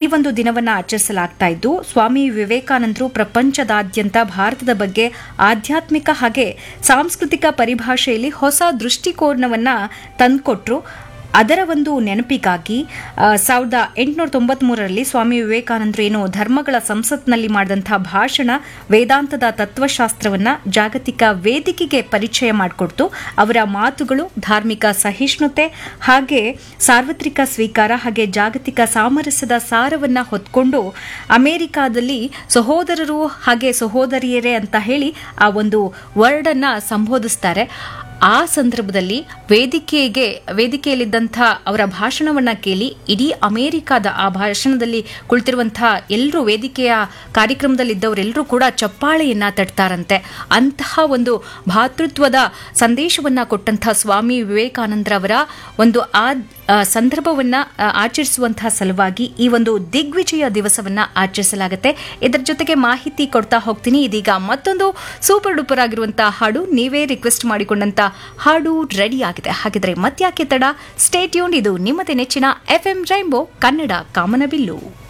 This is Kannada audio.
ಒಂದು ದಿನವನ್ನ ಆಚರಿಸಲಾಗ್ತಾ ಇದ್ದು ಸ್ವಾಮಿ ವಿವೇಕಾನಂದರು ಪ್ರಪಂಚದಾದ್ಯಂತ ಭಾರತದ ಬಗ್ಗೆ ಆಧ್ಯಾತ್ಮಿಕ ಹಾಗೆ ಸಾಂಸ್ಕೃತಿಕ ಪರಿಭಾಷೆಯಲ್ಲಿ ಹೊಸ ದೃಷ್ಟಿಕೋನವನ್ನ ತಂದುಕೊಟ್ರು ಅದರ ಒಂದು ನೆನಪಿಗಾಗಿ ಆ, ಸಾವಿರದ ಎಂಟುನೂರ ತೊಂಬತ್ಮೂರರಲ್ಲಿ ಸ್ವಾಮಿ ವಿವೇಕಾನಂದರು ಏನು ಧರ್ಮಗಳ ಸಂಸತ್ನಲ್ಲಿ ಮಾಡಿದಂಥ ಭಾಷಣ ವೇದಾಂತದ ತತ್ವಶಾಸ್ತ್ರವನ್ನ ಜಾಗತಿಕ ವೇದಿಕೆಗೆ ಪರಿಚಯ ಮಾಡಿಕೊಡ್ತು ಅವರ ಮಾತುಗಳು ಧಾರ್ಮಿಕ ಸಹಿಷ್ಣುತೆ ಹಾಗೆ ಸಾರ್ವತ್ರಿಕ ಸ್ವೀಕಾರ ಹಾಗೆ ಜಾಗತಿಕ ಸಾಮರಸ್ಯದ ಸಾರವನ್ನ ಹೊತ್ಕೊಂಡು ಅಮೆರಿಕಾದಲ್ಲಿ ಸಹೋದರರು ಹಾಗೆ ಸಹೋದರಿಯರೇ ಅಂತ ಹೇಳಿ ಆ ಒಂದು ವರ್ಡ್ ಅನ್ನ ಸಂಬೋಧಿಸ್ತಾರೆ ಆ ಸಂದರ್ಭದಲ್ಲಿ ವೇದಿಕೆಗೆ ವೇದಿಕೆಯಲ್ಲಿದ್ದಂಥ ಅವರ ಭಾಷಣವನ್ನ ಕೇಳಿ ಇಡೀ ಅಮೆರಿಕಾದ ಆ ಭಾಷಣದಲ್ಲಿ ಕುಳಿತಿರುವಂತಹ ಎಲ್ಲರೂ ವೇದಿಕೆಯ ಕಾರ್ಯಕ್ರಮದಲ್ಲಿದ್ದವರೆಲ್ಲರೂ ಕೂಡ ಚಪ್ಪಾಳೆಯನ್ನ ತಟ್ತಾರಂತೆ ಅಂತಹ ಒಂದು ಭಾತೃತ್ವದ ಸಂದೇಶವನ್ನ ಕೊಟ್ಟಂಥ ಸ್ವಾಮಿ ವಿವೇಕಾನಂದರವರ ಒಂದು ಆ ಆ, ಸಂದರ್ಭವನ್ನ ಆ, ಆಚರಿಸುವಂತಹ ಸಲುವಾಗಿ ಈ ಒಂದು ದಿಗ್ವಿಜಯ ದಿವಸವನ್ನ ಆಚರಿಸಲಾಗುತ್ತೆ ಇದರ ಜೊತೆಗೆ ಮಾಹಿತಿ ಕೊಡ್ತಾ ಹೋಗ್ತೀನಿ ಇದೀಗ ಮತ್ತೊಂದು ಸೂಪರ್ ಡೂಪರ್ ಆಗಿರುವಂತಹ ಹಾಡು ನೀವೇ ರಿಕ್ವೆಸ್ಟ್ ಮಾಡಿಕೊಂಡಂತ ಹಾಡು ರೆಡಿ ಆಗಿದೆ ಹಾಗಿದ್ರೆ ಮತ್ಯಾಕೆ ತಡ ಸ್ಟೇಟ್ಯೂನ್ ಇದು ನಿಮ್ಮದೇ ನೆಚ್ಚಿನ ಎಫ್ ಎಂ ರೈಂಬೋ ಕನ್ನಡ ಕಾಮನಬಿಲ್ಲು